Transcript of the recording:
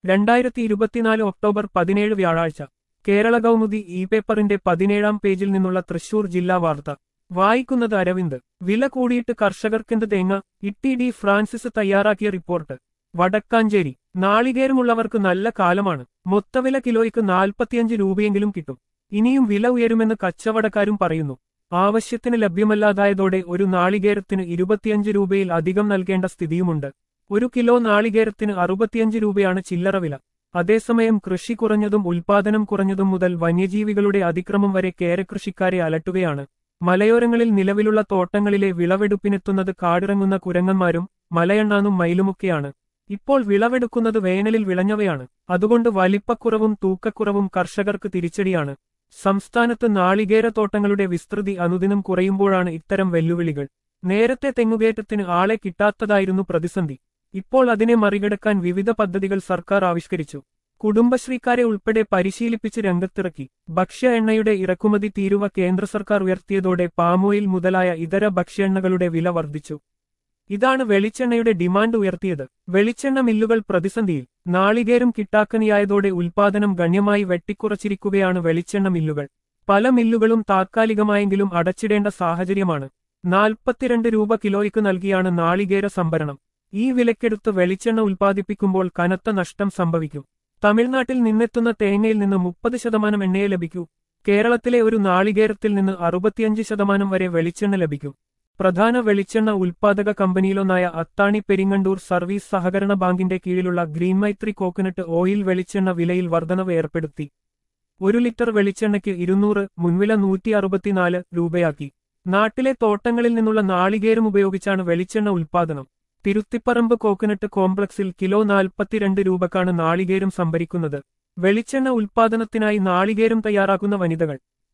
രണ്ടായിരത്തി ഇരുപത്തിനാല് ഒക്ടോബർ പതിനേഴ് വ്യാഴാഴ്ച കേരള കൗമുദി ഇ പേപ്പറിന്റെ പതിനേഴാം പേജിൽ നിന്നുള്ള തൃശൂർ ജില്ലാ വാർത്ത വായിക്കുന്നത് അരവിന്ദ് വില കൂടിയിട്ട് കർഷകർക്കെന്ത് തേങ്ങ ഇട്ടി ഡി ഫ്രാൻസിസ് തയ്യാറാക്കിയ റിപ്പോർട്ട് വടക്കാഞ്ചേരി നാളികേരമുള്ളവർക്ക് നല്ല കാലമാണ് മൊത്തവില കിലോയ്ക്ക് നാൽപ്പത്തിയഞ്ച് രൂപയെങ്കിലും കിട്ടും ഇനിയും വില ഉയരുമെന്ന് കച്ചവടക്കാരും പറയുന്നു ആവശ്യത്തിന് ലഭ്യമല്ലാതായതോടെ ഒരു നാളികേരത്തിന് ഇരുപത്തിയഞ്ച് രൂപയിൽ അധികം നൽകേണ്ട സ്ഥിതിയുമുണ്ട് ഒരു കിലോ നാളികേരത്തിന് അറുപത്തിയഞ്ച് രൂപയാണ് ചില്ലറ വില അതേസമയം കൃഷി കുറഞ്ഞതും ഉൽപാദനം കുറഞ്ഞതും മുതൽ വന്യജീവികളുടെ അതിക്രമം വരെ കേരകൃഷിക്കാരെ അലട്ടുകയാണ് മലയോരങ്ങളിൽ നിലവിലുള്ള തോട്ടങ്ങളിലെ വിളവെടുപ്പിനെത്തുന്നത് കാടിറങ്ങുന്ന കുരങ്ങന്മാരും മലയണ്ണാനും മയിലുമൊക്കെയാണ് ഇപ്പോൾ വിളവെടുക്കുന്നത് വേനലിൽ വിളഞ്ഞവയാണ് അതുകൊണ്ട് വലിപ്പക്കുറവും തൂക്കക്കുറവും കർഷകർക്ക് തിരിച്ചടിയാണ് സംസ്ഥാനത്ത് നാളികേരത്തോട്ടങ്ങളുടെ വിസ്തൃതി അനുദിനം കുറയുമ്പോഴാണ് ഇത്തരം വെല്ലുവിളികൾ നേരത്തെ തെങ്ങുകയറ്റത്തിന് ആളെ കിട്ടാത്തതായിരുന്നു പ്രതിസന്ധി ഇപ്പോൾ അതിനെ മറികടക്കാൻ വിവിധ പദ്ധതികൾ സർക്കാർ ആവിഷ്കരിച്ചു കുടുംബശ്രീക്കാരെ ഉൾപ്പെടെ പരിശീലിപ്പിച്ച് രംഗത്തിറക്കി ഭക്ഷ്യ എണ്ണയുടെ ഇറക്കുമതി തീരുവ കേന്ദ്ര സർക്കാർ ഉയർത്തിയതോടെ പാമോയിൽ മുതലായ ഇതര ഭക്ഷ്യ എണ്ണകളുടെ വില വർദ്ധിച്ചു ഇതാണ് വെളിച്ചെണ്ണയുടെ ഡിമാൻഡ് ഉയർത്തിയത് വെളിച്ചെണ്ണ മില്ലുകൾ പ്രതിസന്ധിയിൽ നാളികേരം കിട്ടാക്കനിയായതോടെ ഉൽപാദനം ഗണ്യമായി വെട്ടിക്കുറച്ചിരിക്കുകയാണ് വെളിച്ചെണ്ണ മില്ലുകൾ പല മില്ലുകളും താത്കാലികമായെങ്കിലും അടച്ചിടേണ്ട സാഹചര്യമാണ് നാൽപ്പത്തിരണ്ട് രൂപ കിലോയ്ക്ക് നൽകിയാണ് നാളികേര സംഭരണം ഈ വിലക്കെടുത്ത് വെളിച്ചെണ്ണ ഉൽപ്പാദിപ്പിക്കുമ്പോൾ കനത്ത നഷ്ടം സംഭവിക്കും തമിഴ്നാട്ടിൽ നിന്നെത്തുന്ന തേങ്ങയിൽ നിന്ന് മുപ്പത് ശതമാനം എണ്ണയെ ലഭിക്കൂ കേരളത്തിലെ ഒരു നാളികേരത്തിൽ നിന്ന് അറുപത്തിയഞ്ച് ശതമാനം വരെ വെളിച്ചെണ്ണ ലഭിക്കും പ്രധാന വെളിച്ചെണ്ണ ഉൽപ്പാദക കമ്പനിയിലൊന്നായ അത്താണി പെരിങ്ങണ്ടൂർ സർവീസ് സഹകരണ ബാങ്കിന്റെ കീഴിലുള്ള ഗ്രീൻ മൈത്രി കോക്കനട്ട് ഓയിൽ വെളിച്ചെണ്ണ വിലയിൽ വർധനവ് ഏർപ്പെടുത്തി ഒരു ലിറ്റർ വെളിച്ചെണ്ണയ്ക്ക് ഇരുന്നൂറ് മുൻവില നൂറ്റി അറുപത്തിനാല് രൂപയാക്കി നാട്ടിലെ തോട്ടങ്ങളിൽ നിന്നുള്ള നാളികേരം ഉപയോഗിച്ചാണ് വെളിച്ചെണ്ണ ഉൽപ്പാദനം തിരുത്തിപ്പറമ്പ് കോക്കനട്ട് കോംപ്ലക്സിൽ കിലോ നാൽപ്പത്തിരണ്ട് രൂപക്കാണ് നാളികേരം സംഭരിക്കുന്നത് വെളിച്ചെണ്ണ ഉൽപ്പാദനത്തിനായി നാളികേരം തയ്യാറാക്കുന്ന വനിതകൾ